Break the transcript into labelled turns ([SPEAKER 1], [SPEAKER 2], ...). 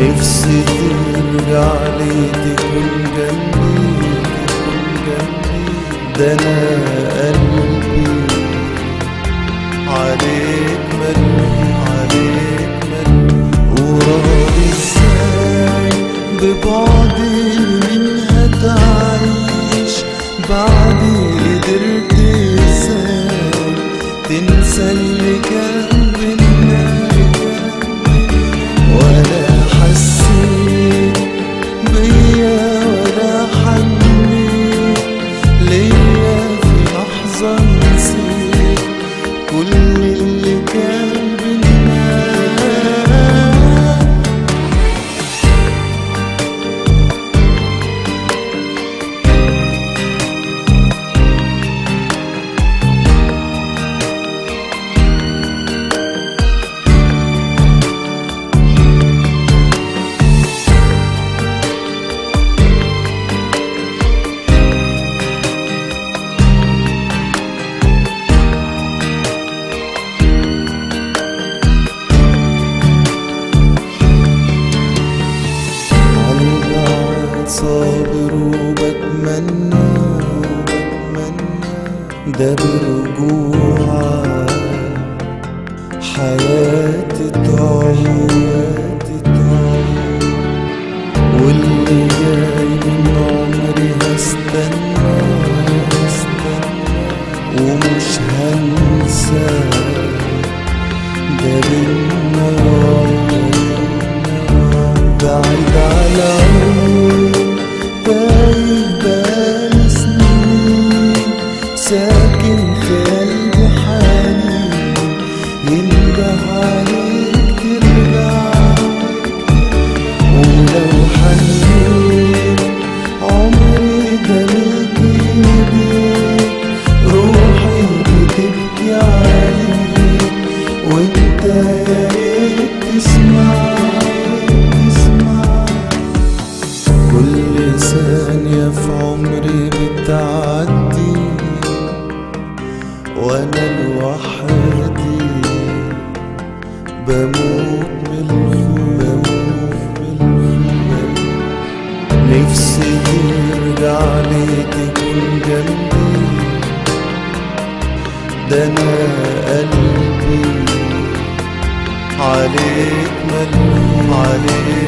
[SPEAKER 1] نفسي ترجع لي تكون جنبي تكون جنبي ده انا قلبي عليك ملهي عليك ملهي وراضي ازاي ببعدي منها تعيش بعدي قدرت ازاي تنسى اللي كان بينا ولا حسيت بيا ولا حنيت ليا في لحظة نسيت كل اللي كان بينا عالبعد صابر وبتمنى وبتمنى ده برجوعك حياتي تعود تعود واللي جاي من عمري هستنى هستنى ومش هنسى ده بينا بعيد على عمري تايه بقالي سنين ساكن في قلبي حنين ينده عليك ترجع ولو حنيت عمري ده ملك ايديك روحي بتبكي عليك وانت يا ريت تسمع تسمع كل ثانية في عمري بتعدي وانا لوحدي بموت من الخوف بموت من الخوف نفسي ترجع لي تكون جنبي ده انا قلبي عليك ملهي عليك